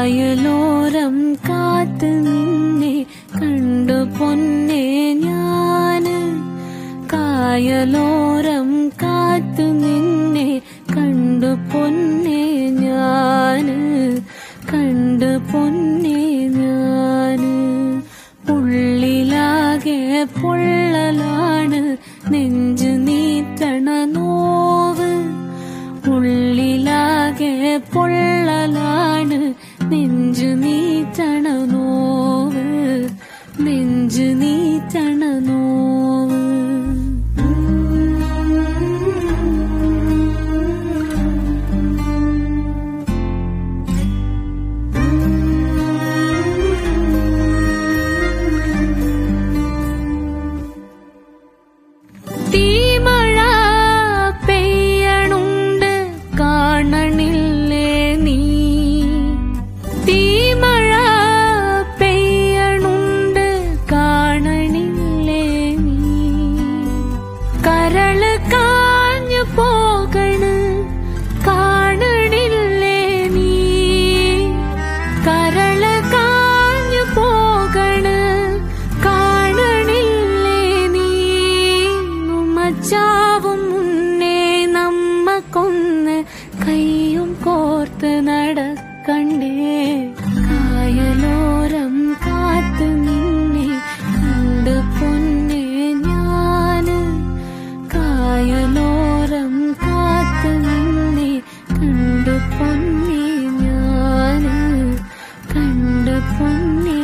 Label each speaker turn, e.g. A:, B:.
A: കായലോരം കാത്ത് നിന്നെ കണ്ടു പൊന്നെ ഞാന് കായലോരം കാത്തു നിന്നെ കണ്ടു പൊന്നെ ഞാന് കണ്ടു പൊന്നെ ഞാന് ഉള്ളിലാകെ പൊള്ളലാണ് നെഞ്ചു നീത്തണ നോവ് ഉള്ളിലാകെ പൊള്ളലാണ് നെഞ്ചു നീത്തണ നോവ് നെഞ്ചു നീത്തണ നോവ് തീമഴ പെയ്യണുണ്ട് കാണണില്ലേ നീ തീമഴ പെയ്യണുണ്ട് കാണണില്ലേ നീ കരള് കാഞ്ഞു പോകണ് കാണണില്ലേ നീ കരള് കാഞ്ഞു പോകണ് കാണണില്ലേ നീ മച്ചാവും മുന്നേ നമ്മക്കൊന്ന് കൈയും കോർത്ത് നടക്കണ്ടേ കായലോരം കാത്ത് നിന്നെ കണ്ട് പൊന്നെ ഞാന് കായലോരം കാത്ത് നിന്നെ കണ്ട് പൊന്നെ ഞാന് കണ്ട് പൊന്നെ